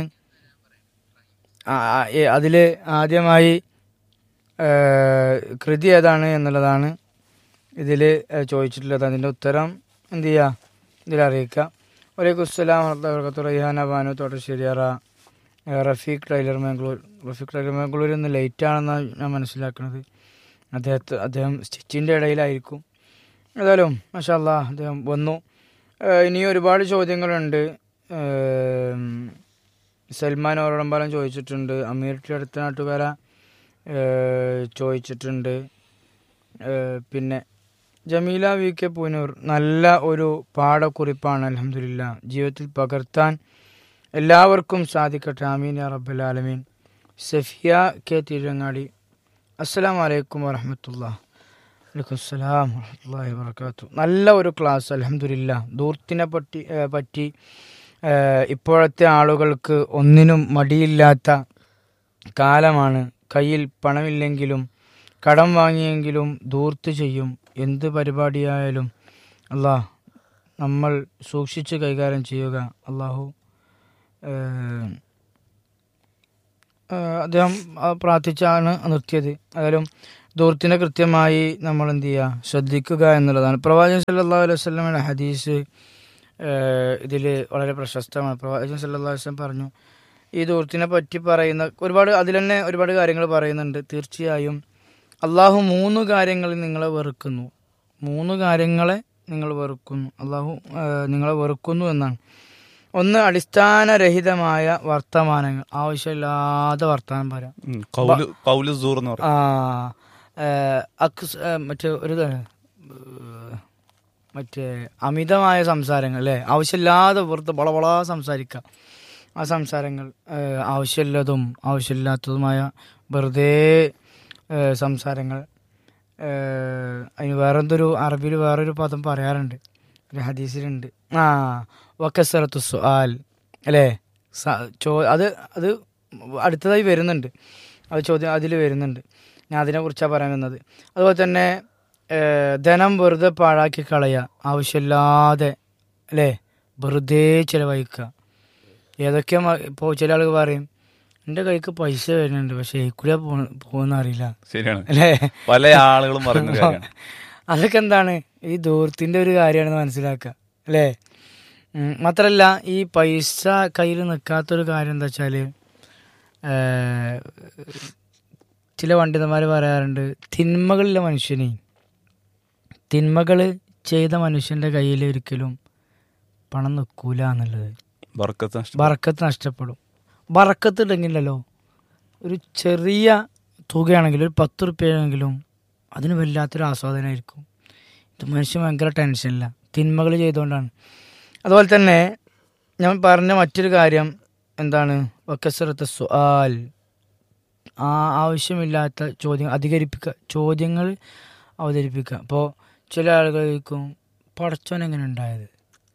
അതിൽ ആദ്യമായി ഏഹ്, കൃതി ഏതാണ് എന്നുള്ളതാണ് ഇതിൽ ചോദിച്ചിട്ടുള്ളത് അതിൻ്റെ ഉത്തരം എന്ത് ചെയ്യുക ഇതിൽ അറിയിക്കുക വലൈക്കും അസ്സലാം വർക്കത്തു റയ്ഹാന ബാനു തോട്ടശ്ശേരിയറ റഫീഖ് ടൈലർ മാംഗ്ലൂർ റഫീഖ് ടൈലർ മാംഗ്ലൂർ ഇന്ന് ലേറ്റ് ആണെന്നാണ് ഞാൻ മനസ്സിലാക്കുന്നത് അദ്ദേഹത്തെ അദ്ദേഹം സ്റ്റിച്ചിൻ്റെ ഇടയിലായിരിക്കും ഏതായാലും മഷാല്ല അദ്ദേഹം വന്നു ഏഹ് ഇനിയും ഒരുപാട് ചോദ്യങ്ങളുണ്ട് ഏം, സൽമാൻ ഓരോടമ്പാലം ചോദിച്ചിട്ടുണ്ട് അമീർ ടി അടുത്ത നാട്ടുകാര ഏഹ് ചോദിച്ചിട്ടുണ്ട് ഏഹ് പിന്നെ ജമീല വി കെ പൂനൂർ നല്ല ഒരു പാഠക്കുറിപ്പാണ് അലഹമില്ല ജീവിതത്തിൽ പകർത്താൻ എല്ലാവർക്കും സാധിക്കട്ടെ ആമീൻ യാ റബ്ബൽ ആലമീൻ സഫിയ കെ തിരുവങ്ങാടി അസ്സലാം വലൈക്കും വറഹമത്തുള്ള വലൈക്കും അസ്സലാം വറഹമത്തല്ലാഹി വബർക്കാത്തു നല്ല ഒരു ക്ലാസ് അലഹമില്ല ദൂർത്തിനെ പറ്റി ഏഹ് പറ്റി ഏഹ് ഇപ്പോഴത്തെ ആളുകൾക്ക് ഒന്നിനും മടിയില്ലാത്ത കാലമാണ് കയ്യിൽ പണമില്ലെങ്കിലും കടം വാങ്ങിയെങ്കിലും ദൂർത്ത് ചെയ്യും എന്ത് പരിപാടിയായാലും അല്ലാ നമ്മൾ സൂക്ഷിച്ച് കൈകാര്യം ചെയ്യുക അള്ളാഹു ഏഹ്, ഏഹ്, അദ്ദേഹം ആ പ്രാർത്ഥിച്ചാണ് നിർത്തിയത് ഏതായാലും ദൂർത്തിനെ കൃത്യമായി നമ്മൾ എന്ത് ചെയ്യുക ശ്രദ്ധിക്കുക എന്നുള്ളതാണ് പ്രവാചകൻ സല്ലല്ലാഹു അലൈഹി വസല്ലമയുടെ ഹദീസ് ഇതിൽ വളരെ പ്രശസ്തമാണ് പ്രവാചകൻ സല്ലല്ലാഹു അലൈഹി വസല്ലം പറഞ്ഞു ഈ ദൂർത്തിനെ പറ്റി പറയുന്ന ഒരുപാട് അതിൽ തന്നെ ഒരുപാട് കാര്യങ്ങൾ പറയുന്നുണ്ട് തീർച്ചയായും അള്ളാഹു മൂന്ന് കാര്യങ്ങളിൽ നിങ്ങളെ വെറുക്കുന്നു മൂന്ന് കാര്യങ്ങളെ നിങ്ങൾ വെറുക്കുന്നു അള്ളാഹു ഏഹ്, നിങ്ങളെ വെറുക്കുന്നു എന്നാണ് ഒന്ന് അടിസ്ഥാനരഹിതമായ വർത്തമാനങ്ങൾ ആവശ്യമില്ലാതെ വർത്തമാനം പറയാം ഉം. കൗല് കൗല് സൂർ എന്ന് പറയും ആ ഏഹ്, അക്സ് ഏഹ്, മറ്റേ ഒരു ഇതാണ്, ഏഹ്, മറ്റേ അമിതമായ സംസാരങ്ങൾ അല്ലേ ആവശ്യമില്ലാതെ വെറുതെ വളവള സംസാരിക്കുക ആ സംസാരങ്ങൾ ഏഹ്, ആവശ്യമുള്ളതും ആവശ്യമില്ലാത്തതുമായ വെറുതെ ഏഹ്, സംസാരങ്ങൾ ഏഹ്, അതിന് വേറെന്തൊരു അറബിയിൽ വേറൊരു പദം പറയാറുണ്ട് ഒരു ഹദീസിലുണ്ട് ആ വക്കസറത്തു സുആൽ അല്ലേ സ- ചോ അത് അത് അടുത്തതായി വരുന്നുണ്ട് അത് ചോദ്യം അതിൽ വരുന്നുണ്ട് ഞാൻ അതിനെക്കുറിച്ചാണ് പറയാൻ വന്നത് അതുപോലെ തന്നെ ഏഹ്, ധനം വെറുതെ പാഴാക്കി കളയുക ആവശ്യമില്ലാതെ അല്ലേ വെറുതെ ചിലവഴിക്കുക ഏതൊക്കെ ഇപ്പോൾ ചില ആളുകൾ പറയും എൻ്റെ കൈക്ക് പൈസ വരുന്നുണ്ട് പക്ഷേ കൂടെ പോകുന്ന അറിയില്ല ശരിയാണ് അല്ലേ പല ആളുകളും പറയുന്ന കാര്യമാണ് അതൊക്കെ എന്താണ് ഈ ദൂരത്തിൻ്റെ ഒരു കാര്യമാണെന്ന് മനസ്സിലാക്കുക അല്ലേ ഉം, മാത്രല്ല ഈ പൈസ കയ്യിൽ നിൽക്കാത്തൊരു കാര്യം എന്താ വെച്ചാൽ ചില പണ്ഡിതന്മാർ പറയാറുണ്ട് തിന്മകളിലെ മനുഷ്യനെ തിന്മകൾ ചെയ്ത മനുഷ്യൻ്റെ കയ്യിൽ ഒരിക്കലും പണം നിൽക്കൂല എന്നുള്ളത് ബർക്കത്ത് നഷ്ടം ബറക്കത്ത് നഷ്ടപ്പെടും ബറക്കത്ത് ഉണ്ടെങ്കിലല്ലോ ഒരു ചെറിയ തുകയാണെങ്കിലും ഒരു പത്ത് റുപ്യയാണെങ്കിലും അതിന് വല്ലാത്തൊരു ആസ്വാദനമായിരിക്കും ഇത് മനുഷ്യൻ ഭയങ്കര ടെൻഷനില്ല തിന്മകൾ ചെയ്തുകൊണ്ടാണ് അതുപോലെ തന്നെ ഞാൻ പറഞ്ഞ മറ്റൊരു കാര്യം എന്താണ് വക്കസറത്ത് സുആൽ ആ ആവശ്യമില്ലാത്ത ചോദ്യം അധികരിപ്പിക്കുക ചോദ്യങ്ങൾ അവതരിപ്പിക്കുക അപ്പോൾ ചില ആളുകൾ ചോദിക്കും പടച്ചോൻ എങ്ങനെ ഉണ്ടായത്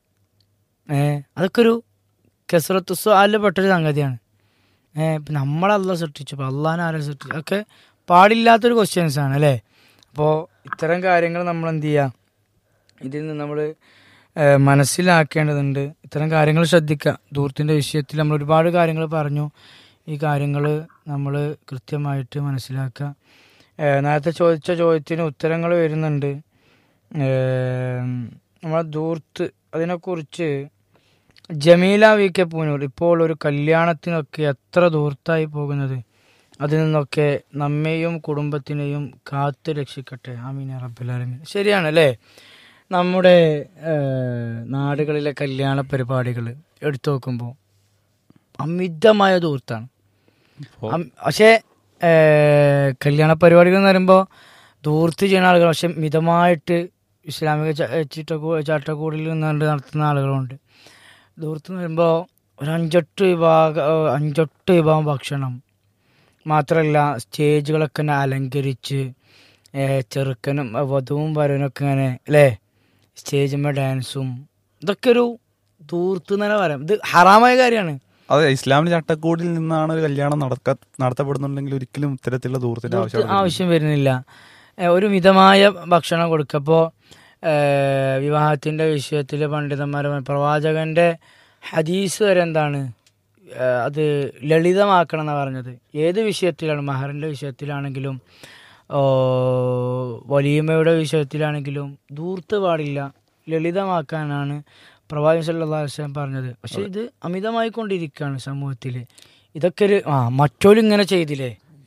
ഏ അതൊക്കെ ഒരു കെസറത്ത് സുആലിൽ പെട്ടൊരു സംഗതിയാണ് ഏഹ് ഇപ്പം നമ്മളല്ല സൃഷ്ടിച്ചു അപ്പോൾ അള്ളാഹാൻ ആരെ സൃഷ്ടിച്ചു ഒക്കെ പാടില്ലാത്തൊരു ക്വസ്റ്റ്യൻസ് ആണ് അല്ലേ അപ്പോൾ ഇത്തരം കാര്യങ്ങൾ നമ്മൾ എന്ത് ചെയ്യുക ഇതിൽ നിന്ന് നമ്മൾ മനസ്സിലാക്കേണ്ടതുണ്ട് ഇത്തരം കാര്യങ്ങൾ ശ്രദ്ധിക്കുക ദൂരത്തിൻ്റെ വിഷയത്തിൽ നമ്മൾ ഒരുപാട് കാര്യങ്ങൾ പറഞ്ഞു ഈ കാര്യങ്ങൾ നമ്മൾ കൃത്യമായിട്ട് മനസ്സിലാക്കുക ഏഹ് നേരത്തെ ചോദിച്ച ചോദ്യത്തിന് ഉത്തരങ്ങൾ വരുന്നുണ്ട് ഏഹ് നമ്മളെ ദൂർത്ത് അതിനെക്കുറിച്ച് ജമീല വി കെ പൂനൂർ ഇപ്പോൾ ഒരു കല്യാണത്തിനൊക്കെ എത്ര ദൂർത്തായി പോകുന്നത് അതിൽ നിന്നൊക്കെ നമ്മെയും കുടുംബത്തിനെയും കാത്തു രക്ഷിക്കട്ടെ ആമീൻ റബ്ബുലാലമീൻ ശരിയാണ് അല്ലേ നമ്മുടെ ഏഹ്, നാടുകളിലെ കല്യാണ പരിപാടികൾ എടുത്തു നോക്കുമ്പോൾ അമിതമായ ദൂർത്താണ് ഇപ്പോ അം- പക്ഷേ ഏഹ്, കല്യാണ പരിപാടികൾ എന്ന് പറയുമ്പോൾ ദൂർത്ത് ചെയ്യുന്ന ആളുകൾ പക്ഷെ മിതമായിട്ട് ഇസ്ലാമിക ച- ചീട്ടക്കൂ ചാട്ടക്കൂടിൽ നിന്നുകൊണ്ട് നടത്തുന്ന ആളുകളുണ്ട് ദൂർത്ത് എന്ന് പറയുമ്പോൾ ഒരു അഞ്ചെട്ട് വിഭാഗം ഏഹ്, അഞ്ചെട്ട് വിഭാഗം ഭക്ഷണം മാത്രമല്ല സ്റ്റേജുകളൊക്കെ ഇങ്ങനെ അലങ്കരിച്ച് ഏഹ്, ചെറുക്കനും ഏഹ്, വധുവും വരനൊക്കെ ഇങ്ങനെ അല്ലേ സ്റ്റേജിന്മേൽ ഡാൻസും ഇതൊക്കെ ഒരു ദൂർത്ത് എന്ന് തന്നെ പറയാം ഇത് ഹറാമായ കാര്യമാണ് അതെ ഇസ്ലാമിന്റെ ചട്ടക്കൂടിൽ നിന്നാണ് ഒരു കല്യാണം നടക്ക നടത്തപ്പെടുന്നുണ്ടെങ്കിൽ ഒരിക്കലും ഇത്തരത്തിലുള്ള ദൂരത്തിന്റെ ദൂരത്ത് ആവശ്യം ആവശ്യം വരുന്നില്ല ഏഹ് ഒരു മിതമായ ഭക്ഷണം കൊടുക്കപ്പോൾ വിവാഹത്തിന്റെ വിഷയത്തിൽ പണ്ഡിതന്മാർ പ്രവാചകന്റെ ഹദീസ് വരെ എന്താണ് ഏഹ് അത് ലളിതമാക്കണം എന്നാണ് പറഞ്ഞത് ഏത് വിഷയത്തിലാണ് മഹറിന്റെ വിഷയത്തിലാണെങ്കിലും ഓ, വലീമയുടെ വിഷയത്തിലാണെങ്കിലും ദൂർത്ത് പാടില്ല ലളിതമാക്കാനാണ് പ്രവാചകൻ സല്ലല്ലാഹു അലൈഹി വസല്ലം പറഞ്ഞത് പക്ഷെ ഇത് അമിതമായി കൊണ്ടിരിക്കുകയാണ് സമൂഹത്തിൽ ഇതൊക്കെ ഒരു ആ മറ്റോരും ഇങ്ങനെ ചെയ്തില്ലേ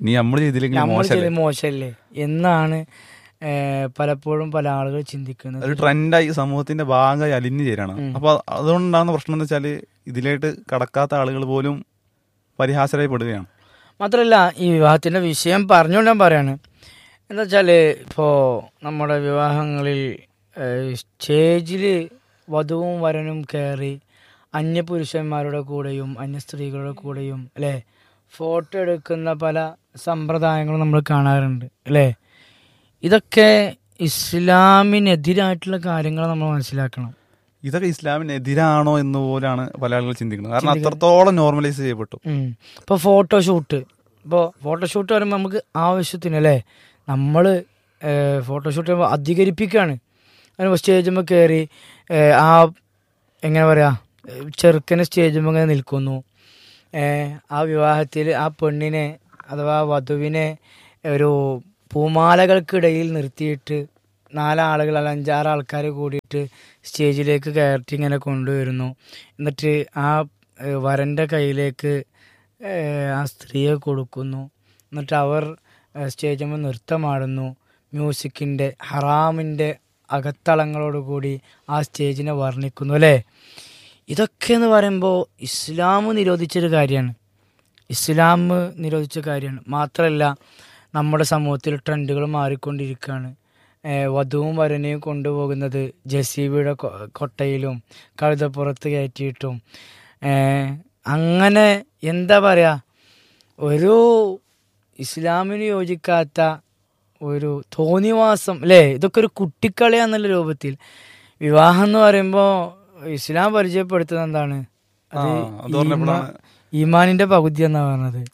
നീ നമ്മൾ ചെയ്തില്ലെങ്കിൽ നമ്മൾ മോശമല്ലേ ചെയ്ത് മോശമല്ലേ എന്നാണ് ഏഹ്, പലപ്പോഴും പല ആളുകൾ ചിന്തിക്കുന്നത് ഒരു ട്രെൻഡായി സമൂഹത്തിന്റെ ഭാഗമായി അലിഞ്ഞു ചേരാണ് ഉം. അപ്പൊ അതുകൊണ്ടാകുന്ന പ്രശ്നം എന്ന് വെച്ചാല് ഇതിലേക്ക് കടക്കാത്ത ആളുകൾ പോലും പരിഹാസരായി പെടുകയാണ് മാത്രമല്ല ഈ വിവാഹത്തിന്റെ വിഷയം പറഞ്ഞുകൊണ്ട് ഞാൻ പറയാണ് എന്താ വെച്ചാൽ ഇപ്പോൾ നമ്മുടെ വിവാഹങ്ങളിൽ സ്റ്റേജിൽ വധുവും വരനും കയറി അന്യപുരുഷന്മാരുടെ കൂടെയും അന്യ സ്ത്രീകളുടെ കൂടെയും അല്ലേ ഫോട്ടോ എടുക്കുന്ന പല സമ്പ്രദായങ്ങളും നമ്മൾ കാണാറുണ്ട് അല്ലേ ഇതൊക്കെ ഇസ്ലാമിനെതിരായിട്ടുള്ള കാര്യങ്ങൾ നമ്മൾ മനസ്സിലാക്കണം ഇതൊക്കെ ഇസ്ലാമിനെതിരാണോ എന്ന് പോലാണ് പല ആളുകൾ ചിന്തിക്കുന്നത് കാരണം ചിന്തിക്കുന്നത്. അത്രത്തോളം നോർമലൈസ് ചെയ്യപ്പെട്ടു ഉം. ഇപ്പോൾ ഫോട്ടോഷൂട്ട് ഇപ്പോൾ ഫോട്ടോഷൂട്ട് പറയുമ്പോൾ നമുക്ക് ആവശ്യത്തിന് അല്ലേ നമ്മൾ ഫോട്ടോഷൂട്ട് ചെയ്യുമ്പോൾ അധികരിപ്പിക്കുകയാണ് അതിന് സ്റ്റേജുമ്പോൾ കയറി ഏഹ്, ആ എങ്ങനെ പറയാ ഏഹ്, ചെറുക്കന് സ്റ്റേജുമ്പോൾ ഇങ്ങനെ നിൽക്കുന്നു ഏഹ്, ആ വിവാഹത്തിൽ ആ പെണ്ണിനെ അഥവാ വധുവിനെ ഒരു പൂമാലകൾക്കിടയിൽ നിർത്തിയിട്ട് നാലാളുകൾ അല്ല അഞ്ചാറ് ആൾക്കാർ കൂടിയിട്ട് സ്റ്റേജിലേക്ക് കയറ്റി ഇങ്ങനെ കൊണ്ടുവരുന്നു എന്നിട്ട് ആ ഏഹ്, വരൻ്റെ കയ്യിലേക്ക് ഏഹ്, ആ സ്ത്രീയെ കൊടുക്കുന്നു എന്നിട്ട് അവർ സ്റ്റേജുമ്പോൾ നൃത്തമാടുന്നു മ്യൂസിക്കിൻ്റെ ഹറാമിൻ്റെ അകത്തളങ്ങളോടുകൂടി ആ സ്റ്റേജിനെ വർണ്ണിക്കുന്നു അല്ലേ ഇതൊക്കെ എന്ന് പറയുമ്പോൾ ഇസ്ലാം നിരോധിച്ചൊരു കാര്യമാണ് ഇസ്ലാം നിരോധിച്ച കാര്യമാണ് മാത്രമല്ല നമ്മുടെ സമൂഹത്തിൽ ട്രെൻഡുകൾ മാറിക്കൊണ്ടിരിക്കുകയാണ് ഏഹ് വധുവും വരനെയും കൊണ്ടുപോകുന്നത് ജസീബിയുടെ കൊ- കൊട്ടയിലും കഴുതപ്പുറത്ത് കയറ്റിയിട്ടും ഏഹ് അങ്ങനെ എന്താ പറയുക ഒരു ഇസ്ലാമിന് യോജിക്കാത്ത ഒരു തോന്നിവാസം അല്ലേ ഇതൊക്കെ ഒരു കുട്ടിക്കളിയാന്നുള്ള രൂപത്തിൽ വിവാഹം എന്ന് പറയുമ്പോൾ ഇസ്ലാം പരിചയപ്പെടുത്തുന്നത് എന്താണ് അത് ആ, അത് പറഞ്ഞപ്പോഴാണ് ഈമാ- ഈമാനിന്റെ പകുതി എന്നാ പറഞ്ഞത്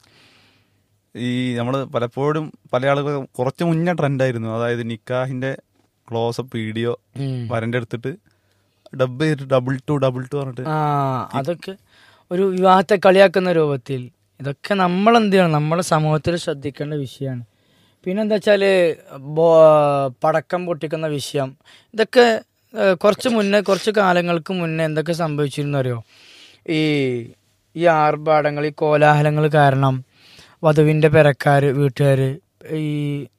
ഈ നമ്മൾ പലപ്പോഴും പല ആളുകൾ കുറച്ച് മുന്നേ ട്രെൻഡായിരുന്നു അതായത് നിക്കാഹിന്റെ ക്ലോസപ്പ് വീഡിയോ ഉം. വരന്റെ എടുത്തിട്ട് ഡബ് ചെയ്തിട്ട് ഡബിൾ ടു ഡബിൾ ടു പറഞ്ഞിട്ട് ആ അതൊക്കെ ഒരു വിവാഹത്തെ കളിയാക്കുന്ന രൂപത്തിൽ ഇതൊക്കെ നമ്മൾ എന്ത് ചെയ്യണം നമ്മുടെ സമൂഹത്തിൽ ശ്രദ്ധിക്കേണ്ട വിഷയമാണ് പിന്നെ എന്താ വെച്ചാല് ബോ- പടക്കം പൊട്ടിക്കുന്ന വിഷയം ഇതൊക്കെ ഏഹ്, കുറച്ച് മുന്നേ കുറച്ച് കാലങ്ങൾക്ക് മുന്നേ എന്തൊക്കെ സംഭവിച്ചിരുന്നു അറിയോ ഈ ഈ ആർഭാടങ്ങൾ ഈ കോലാഹലങ്ങൾ കാരണം വധുവിൻ്റെ പെരക്കാർ വീട്ടുകാർ ഈ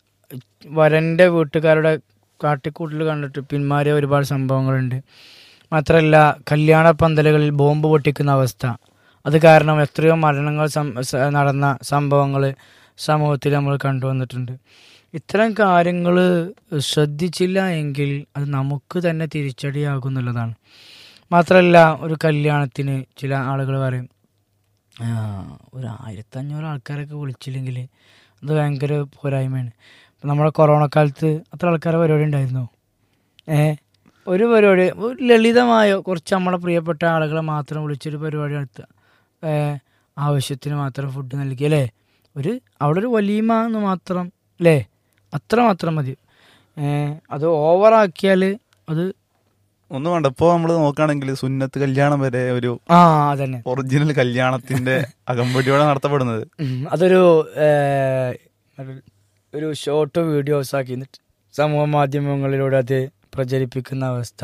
വരൻ്റെ വീട്ടുകാരുടെ കാട്ടിക്കൂട്ടിൽ കണ്ടിട്ട് പിന്മാറിയ ഒരുപാട് സംഭവങ്ങളുണ്ട് മാത്രമല്ല കല്യാണ പന്തലുകളിൽ ബോംബ് പൊട്ടിക്കുന്ന അവസ്ഥ അത് കാരണം എത്രയോ മരണങ്ങൾ സം- സ- നടന്ന സംഭവങ്ങൾ സമൂഹത്തിൽ നമ്മൾ കണ്ടുവന്നിട്ടുണ്ട് ഇത്തരം കാര്യങ്ങൾ ശ്രദ്ധിച്ചില്ല എങ്കിൽ അത് നമുക്ക് തന്നെ തിരിച്ചടിയാകുന്നുള്ളതാണ് മാത്രമല്ല ഒരു കല്യാണത്തിന് ചില ആളുകൾ പറയും "ആ, ഒരു ആയിരത്തഞ്ഞൂറ് ആൾക്കാരൊക്കെ വിളിച്ചില്ലെങ്കിൽ അത് ഭയങ്കര പോരായ്മയാണ് ഇപ്പം നമ്മുടെ കൊറോണ കാലത്ത് അത്ര ആൾക്കാരെ പരിപാടി ഉണ്ടായിരുന്നോ ഏ ഒരു പരിപാടി ഒരു ലളിതമായ കുറച്ച് നമ്മളെ പ്രിയപ്പെട്ട ആളുകളെ മാത്രം വിളിച്ചൊരു പരിപാടി നടത്തുക ഏ, ആവശ്യത്തിന് മാത്രം ഫുഡ് നൽകി അല്ലേ ഒരു അവിടെ ഒരു വലീമ എന്ന് മാത്രം അല്ലേ അത്ര മാത്രം മതി ഏ, അത് ഓവറാക്കിയാൽ അത് ഒന്നും വേണ്ട ഇപ്പൊ നമ്മൾ നോക്കുകയാണെങ്കിൽ സുന്നത്ത് കല്യാണം വരെ ഒരു ആ അതന്നെ ഒറിജിനൽ കല്യാണത്തിന്റെ അകമ്പടിയോടെ നടത്തപ്പെടുന്നത് ഉം, അതൊരു ഏ, ഒരു- ഒരു ഷോർട്ട് വീഡിയോസ് ആക്കി എന്നിട്ട് സമൂഹ മാധ്യമങ്ങളിലൂടെ അത് പ്രചരിപ്പിക്കുന്ന അവസ്ഥ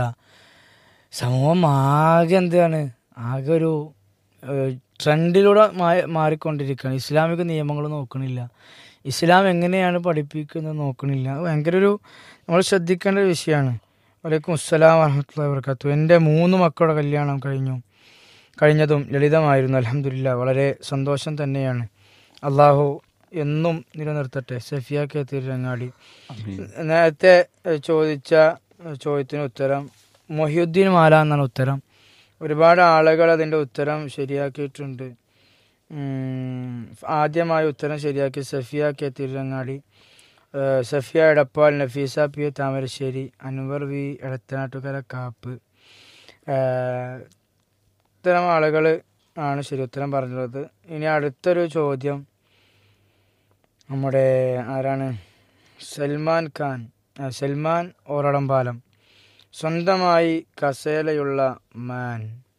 സമൂഹം ആകെ എന്താണ് ആകെ ഒരു ട്രെൻഡിലൂടെ മാ- മാറിക്കൊണ്ടിരിക്കുകയാണ് ഇസ്ലാമിക നിയമങ്ങൾ നോക്കണില്ല ഇസ്ലാം എങ്ങനെയാണ് പഠിപ്പിക്കുന്നത് നോക്കണില്ല അത് ഭയങ്കര ഒരു നമ്മൾ ശ്രദ്ധിക്കേണ്ട ഒരു വിഷയമാണ് വലൈക്കും അസ്സലാം വറഹമത്തുള്ള വർക്കാത്തു എൻ്റെ മൂന്ന് മക്കളുടെ കല്യാണം കഴിഞ്ഞു കഴിഞ്ഞതും ലളിതമായിരുന്നു അലഹമില്ല വളരെ സന്തോഷം തന്നെയാണ് അള്ളാഹു എന്നും നിലനിർത്തട്ടെ സഫിയ കെ തിരുരങ്ങാടി നേരത്തെ ഏഹ്, ചോദിച്ച ഏഹ്, ചോദ്യത്തിന് ഉത്തരം മൊഹിയുദ്ദീൻ മാല എന്നാണ് ഉത്തരം ഒരുപാട് ആളുകൾ അതിൻ്റെ ഉത്തരം ശരിയാക്കിയിട്ടുണ്ട് ഉം, ആദ്യമായി ഉത്തരം ശരിയാക്കി സഫിയ കെ തിരുരങ്ങാടി ഏഹ്, Safiya Edappal Nafeesa P A Thamarassery Anwar V Edathanattukara കാപ്പ് ഏഹ്, ഇത്തരം ആളുകൾ ആണ് ശരി ഉത്തരം പറഞ്ഞിട്ടുള്ളത് ഇനി അടുത്തൊരു ചോദ്യം നമ്മുടെ ആരാണ് സൽമാൻ ഖാൻ ആ, സൽമാൻ ഓറടംപാലം സ്വന്തമായി കസേലയുള്ള മാൻ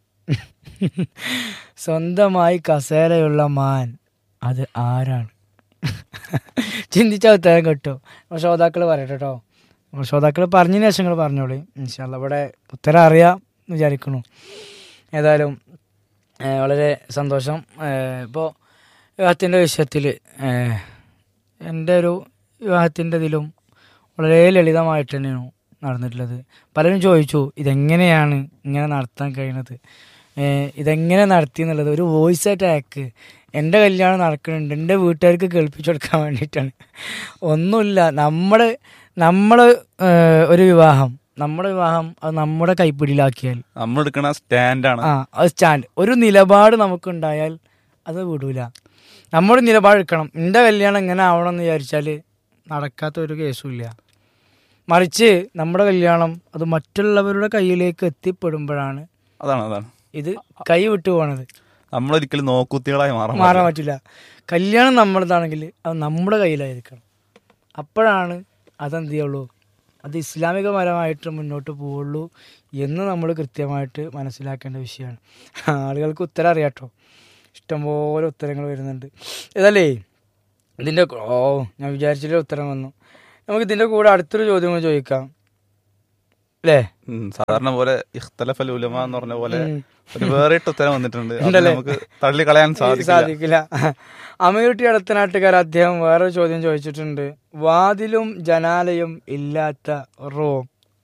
സ്വന്തമായി കസേലയുള്ള മാൻ അത് ആരാണ് ചിന്തിച്ച ഉത്തരം കിട്ടും അപ്പോൾ ശ്രോതാക്കൾ പറയട്ടെ കേട്ടോ അപ്പോൾ ശ്രോതാക്കൾ പറഞ്ഞതിന് ശേഷം നിങ്ങൾ പറഞ്ഞോളൂ ഇൻഷാല്ല ഇവിടെ ഉത്തരം അറിയാം എന്ന് വിചാരിക്കണു ഏതായാലും ഏഹ് വളരെ സന്തോഷം ഇപ്പോൾ വിവാഹത്തിൻ്റെ വിഷയത്തിൽ എൻ്റെ ഒരു വിവാഹത്തിൻ്റെ ഇതിലും വളരെ ലളിതമായിട്ട് തന്നെയാണ് നടന്നിട്ടുള്ളത് പലരും ചോദിച്ചു ഇതെങ്ങനെയാണ് ഇങ്ങനെ നടത്താൻ കഴിയുന്നത് ഏഹ് ഇതെങ്ങനെ നടത്തി എന്നുള്ളത് ഒരു വോയിസ് ആയിട്ട് അയക്ക് എൻ്റെ കല്യാണം നടക്കുന്നുണ്ട് എൻ്റെ വീട്ടുകാർക്ക് കേൾപ്പിച്ചു കൊടുക്കാൻ വേണ്ടിയിട്ടാണ് ഒന്നുമില്ല നമ്മുടെ നമ്മുടെ ഏഹ് ഒരു വിവാഹം നമ്മുടെ വിവാഹം അത് നമ്മുടെ കൈപ്പിടിയിലാക്കിയാൽ നമ്മൾ എടുക്കണ സ്റ്റാൻഡാണ് ആ അത് സ്റ്റാൻഡ് ഒരു നിലപാട് നമുക്കുണ്ടായാൽ അത് വിടൂല നമ്മുടെ നിലപാട് എടുക്കണം എൻ്റെ കല്യാണം എങ്ങനെ ആവണം എന്ന് വിചാരിച്ചാൽ നടക്കാത്ത ഒരു കേസും ഇല്ല മറിച്ച് നമ്മുടെ കല്യാണം അത് മറ്റുള്ളവരുടെ കയ്യിലേക്ക് എത്തിപ്പെടുമ്പോഴാണ് അതാണ് അതാണ് ഇത് കൈ വിട്ടു പോണത് നമ്മളൊരിക്കലും നോക്കുത്തികളായി മാറാൻ മാറാൻ പാടില്ല. പറ്റില്ല കല്യാണം നമ്മളതാണെങ്കിൽ അത് നമ്മുടെ കയ്യിലായിരിക്കണം അപ്പോഴാണ് അതെന്ത് ചെയ്യുള്ളൂ അത് ഇസ്ലാമികപരമായിട്ട് മുന്നോട്ട് പോവുള്ളൂ എന്ന് നമ്മൾ കൃത്യമായിട്ട് മനസ്സിലാക്കേണ്ട വിഷയമാണ് ആളുകൾക്ക് ഉത്തരം അറിയാട്ടോ ഇഷ്ടംപോലെ ഉത്തരങ്ങൾ വരുന്നുണ്ട് ഏതല്ലേ ഇതിൻ്റെ ഓ ഞാൻ വിചാരിച്ചില്ല ഉത്തരം വന്നു നമുക്ക് ഇതിൻ്റെ കൂടെ അടുത്തൊരു ചോദ്യം കൂടി ചോദിക്കാം അല്ലേ ഉം, സാധാരണ പോലെ ഇഖ്തലഫൽ ഉലമ എന്ന് പറഞ്ഞ പോലെ ഉം. ഒരു വേറിട്ട് ഉത്തരം വന്നിട്ടുണ്ട് അത് ഉണ്ടല്ലേ? നമുക്ക് തള്ളി കളയാൻ സാധിക്കില്ല സാധിക്കില്ല അമീർട്ടി അടുത്തനാട്ടുകാർ അദ്ദേഹം വേറെ ചോദ്യം ചോദിച്ചിട്ടുണ്ട് വാതിലും ജനാലയും ഇല്ലാത്ത റൂം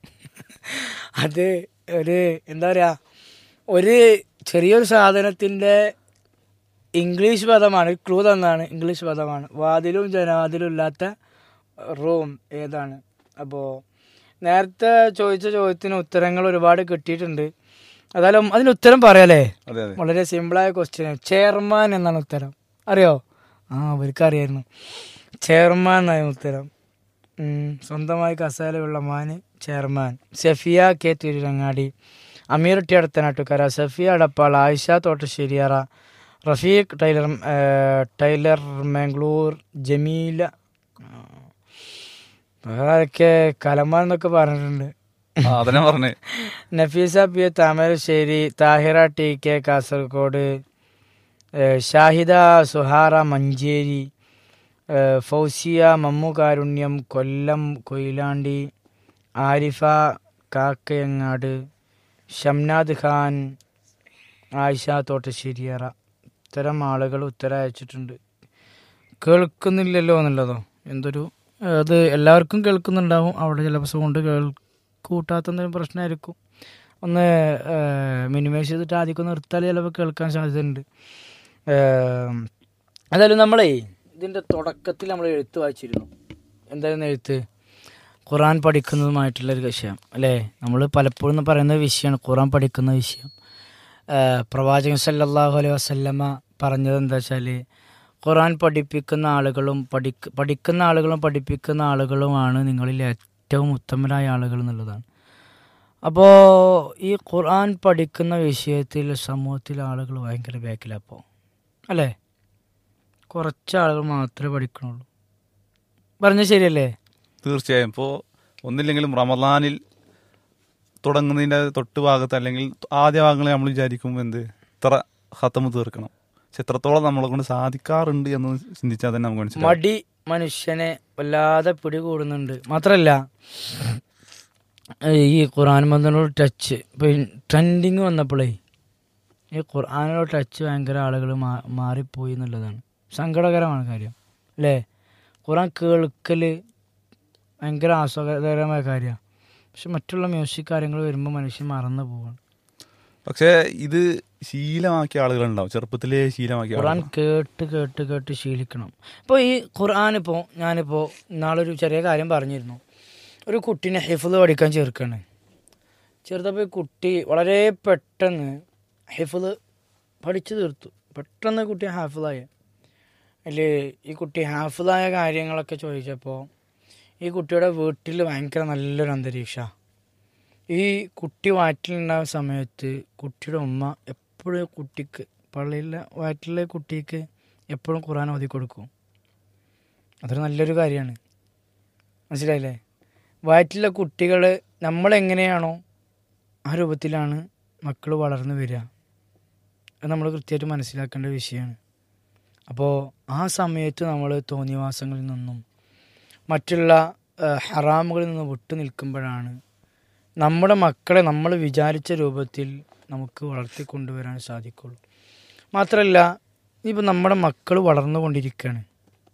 അത് ഒരു എന്താ പറയാ ഒരു ചെറിയൊരു സാധനത്തിന്റെ ഇംഗ്ലീഷ് പദമാണ് ക്ലൂ തന്നാണ് ഇംഗ്ലീഷ് പദമാണ് വാതിലും ജനാതിലും ഇല്ലാത്ത റൂം ഏതാണ് അപ്പോൾ നേരത്തെ ചോദിച്ച ചോദ്യത്തിന് ഉത്തരങ്ങൾ ഒരുപാട് കിട്ടിയിട്ടുണ്ട് അതായാലും അതിന് ഉത്തരം പറയാലേ അതെ അതെ വളരെ സിമ്പിളായ ക്വസ്റ്റ്യൻ ചെയർമാൻ എന്നാണ് ഉത്തരം അറിയോ ആ അവർക്ക് അറിയായിരുന്നു ചെയർമാൻ എന്നായിരുന്നു ഉത്തരം ഉം, സ്വന്തമായി കസേലയുള്ള മാന് chairman Safiya K Tirurangadi Ameer T Aduthanattukara Safiya Adappal Ayisha Thottasseriyara Rafeeq tailor ഏ, ടൈലർ മാംഗ്ലൂർ ജമീല ആ, വേറെ ആരൊക്കെ കലമാൻ എന്നൊക്കെ പറഞ്ഞിട്ടുണ്ട് ആ, അതന്നെ പറഞ്ഞേ Nafeesa P A Thamarassery Thahira T K Kasaragod ഏഹ് ഷാഹിദ സുഹാറ മഞ്ചേരി ഏഹ് ഫൗസിയ മമ്മു കാരുണ്യം കൊല്ലം കൊയിലാണ്ടി ആരിഫ കാക്കയങ്ങാട് ഷംനാദ് ഖാൻ ആയിഷ തോട്ടശ്ശേരിയറ ഇത്തരം ആളുകൾ ഉത്തരം അയച്ചിട്ടുണ്ട് കേൾക്കുന്നില്ലല്ലോ എന്നുള്ളതോ എന്തൊരു അത് എല്ലാവർക്കും കേൾക്കുന്നുണ്ടാവും അവിടെ ചിലപ്പോൾ സൗണ്ട് കേൾക്കൂട്ടാത്ത എന്തെങ്കിലും പ്രശ്നമായിരിക്കും ഒന്ന് മിനിമൈസ് ചെയ്തിട്ട് ആദ്യം നിർത്താൽ ചിലപ്പോൾ കേൾക്കാൻ സാധ്യതയുണ്ട് ഏം, ഏതായാലും നമ്മളേ ഇതിൻ്റെ തുടക്കത്തിൽ നമ്മൾ എഴുത്ത് വായിച്ചിരുന്നു എന്തായിരുന്നു എഴുത്ത് ഖുറാൻ പഠിക്കുന്നതുമായിട്ടുള്ള ഒരു വിഷയം അല്ലേ നമ്മൾ പലപ്പോഴും പറയുന്ന വിഷയമാണ് ഖുറാൻ പഠിക്കുന്ന വിഷയം ഏഹ് പ്രവാചകൻ സല്ലല്ലാഹു അലൈഹി വസല്ലമ പറഞ്ഞത് എന്താ വെച്ചാൽ ഖുറാൻ പഠിപ്പിക്കുന്ന ആളുകളും പഠിക്ക പഠിക്കുന്ന ആളുകളും പഠിപ്പിക്കുന്ന ആളുകളുമാണ് നിങ്ങളിൽ ഏറ്റവും ഉത്തമരായ ആളുകൾ എന്നുള്ളതാണ് അപ്പോൾ ഈ ഖുർആൻ പഠിക്കുന്ന വിഷയത്തിൽ സമൂഹത്തിലെ ആളുകൾ ഭയങ്കര ബാക്കിലപ്പോൾ അല്ലേ കുറച്ച് ആളുകൾ മാത്രമേ പഠിക്കണുള്ളൂ പറഞ്ഞ ശരിയല്ലേ തീർച്ചയായും ഇപ്പോൾ ഒന്നില്ലെങ്കിലും റമദാനിൽ തുടങ്ങുന്നതിൻ്റെ തൊട്ട് ഭാഗത്ത് അല്ലെങ്കിൽ ആദ്യ ഭാഗങ്ങളിൽ നമ്മൾ വിചാരിക്കും എന്ത് ഇത്ര ഹത്തമ് തീർക്കണം പക്ഷെ എത്രത്തോളം നമ്മളെ കൊണ്ട് സാധിക്കാറുണ്ട് എന്ന് ചിന്തിച്ചാൽ തന്നെ നമുക്ക് മനസ്സിലാവും മടി മനുഷ്യനെ വല്ലാതെ പിടികൂടുന്നുണ്ട് മാത്രല്ല ഈ ഖുർആൻ ബന്ധനോട് ടച്ച് ഇപ്പം ട്രെൻഡിങ് വന്നപ്പോഴേ ഈ ഖുർആാനോട് ടച്ച് ഭയങ്കര ആളുകൾ മാറിപ്പോയി എന്നുള്ളതാണ് സങ്കടകരമാണ് കാര്യം അല്ലേ ഖുർആൻ കേൾക്കൽ ഭയങ്കര ആസ്വാദകരമായ കാര്യമാണ് പക്ഷെ മറ്റുള്ള മ്യൂസിക് കാര്യങ്ങൾ വരുമ്പോൾ മനുഷ്യൻ മറന്നു പോവാണ് പക്ഷേ ഇത് ശീലമാക്കിയ ആളുകളുണ്ടാവും ചെറുപ്പത്തിലേ ശീലമാക്കിയ ഖുർആൻ ആളുകൾ കേട്ട് കേട്ട് കേട്ട് ശീലിക്കണം ഇപ്പോൾ ഈ ഖുർആൻ ഇപ്പോൾ ഞാനിപ്പോൾ നാളൊരു ചെറിയ കാര്യം പറഞ്ഞിരുന്നു ഒരു കുട്ടീനെ ഹിഫുദ് പഠിക്കാൻ ചേർക്കാണ് ചെറുതപ്പോൾ ഈ കുട്ടി വളരെ പെട്ടെന്ന് ഹിഫുദ് പഠിച്ചു തീർത്തു പെട്ടെന്ന് കുട്ടി ഹാഫിളായ അതിൽ ഈ കുട്ടി ഹാഫിളായ കാര്യങ്ങളൊക്കെ ചോദിച്ചപ്പോൾ ഈ കുട്ടിയുടെ വീട്ടിൽ ഭയങ്കര നല്ലൊരു അന്തരീക്ഷമാണ് ഈ കുട്ടി വയറ്റിലുണ്ടാകുന്ന സമയത്ത് കുട്ടിയുടെ ഉമ്മ എപ്പോഴും കുട്ടിക്ക് പള്ളിയിലെ വയറ്റിലെ കുട്ടിക്ക് എപ്പോഴും ഖുർആൻ ഓതി കൊടുക്കും അതൊരു നല്ലൊരു കാര്യമാണ് മനസ്സിലായില്ലേ വയറ്റിലെ കുട്ടികൾ നമ്മളെങ്ങനെയാണോ ആ രൂപത്തിലാണ് മക്കൾ വളർന്നു വരിക അത് നമ്മൾ കൃത്യമായിട്ട് മനസ്സിലാക്കേണ്ട വിഷയമാണ് അപ്പോൾ ആ സമയത്ത് നമ്മൾ തോന്നിവാസങ്ങളിൽ നിന്നും മറ്റുള്ള ആ, ഹറാമുകളിൽ നിന്ന് വിട്ടു നിൽക്കുമ്പോഴാണ് നമ്മുടെ മക്കളെ നമ്മൾ വിചാരിച്ച രൂപത്തിൽ നമുക്ക് വളർത്തിക്കൊണ്ടുവരാൻ സാധിക്കുള്ളൂ മാത്രമല്ല ഇപ്പം നമ്മുടെ മക്കൾ വളർന്നുകൊണ്ടിരിക്കുകയാണ്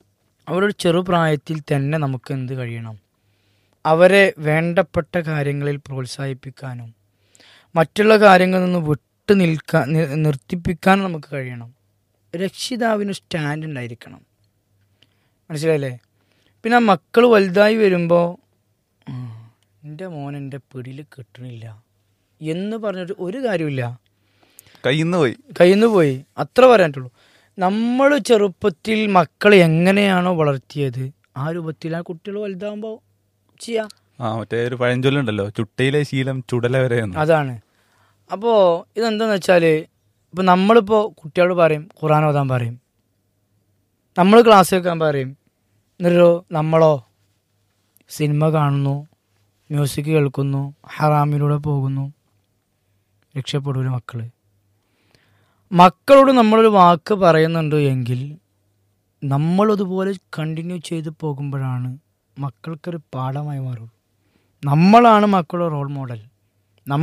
അവരുടെ ചെറുപ്രായത്തിൽ തന്നെ നമുക്ക് എന്ത് കഴിയണം അവരെ വേണ്ടപ്പെട്ട കാര്യങ്ങളിൽ പ്രോത്സാഹിപ്പിക്കാനും മറ്റുള്ള കാര്യങ്ങളിൽ നിന്ന് വിട്ടു നിൽക്കാൻ നി- നിർത്തിപ്പിക്കാനും നമുക്ക് കഴിയണം രക്ഷിതാവിന് സ്റ്റാൻഡ് ഉണ്ടായിരിക്കണം മനസ്സിലായില്ലേ പിന്നെ ആ മക്കൾ വലുതായി വരുമ്പോൾ എൻ്റെ മോൻ എൻ്റെ പിടിയിൽ കിട്ടണില്ല എന്ന് പറഞ്ഞിട്ട് ഒരു കാര്യമില്ല കയ്യിൽ നിന്ന് പോയി കയ്യിൽ നിന്ന് പോയി അത്ര പറയാനുള്ളൂ നമ്മൾ ചെറുപ്പത്തിൽ മക്കളെ എങ്ങനെയാണോ വളർത്തിയത് ആ രൂപത്തിൽ ആ കുട്ടികൾ വലുതാകുമ്പോൾ ചെയ്യാം ആ മറ്റേ ഒരു പഴഞ്ചൊല്ലുണ്ടല്ലോ ചുട്ടയിലെ ശീലം ചുടല വരെ എന്ന് അതാണ് അപ്പോൾ ഇതെന്താന്ന് വെച്ചാൽ ഇപ്പം നമ്മളിപ്പോൾ കുട്ടികളോട് പറയും ഖുറാൻ ഓതാൻ പറയും നമ്മൾ ക്ലാസ് വെക്കാൻ പറയും എന്നിട്ടോ നമ്മളോ സിനിമ കാണുന്നു മ്യൂസിക് കേൾക്കുന്നു ഹറാമിലൂടെ പോകുന്നു രക്ഷപ്പെടൂല മക്കള് മക്കളോട് നമ്മളൊരു വാക്ക് പറയുന്നുണ്ട് എങ്കിൽ നമ്മളതുപോലെ കണ്ടിന്യൂ ചെയ്ത് പോകുമ്പോഴാണ് മക്കൾക്കൊരു പാഠമായി മാറും നമ്മളാണ് മക്കളുടെ റോൾ മോഡൽ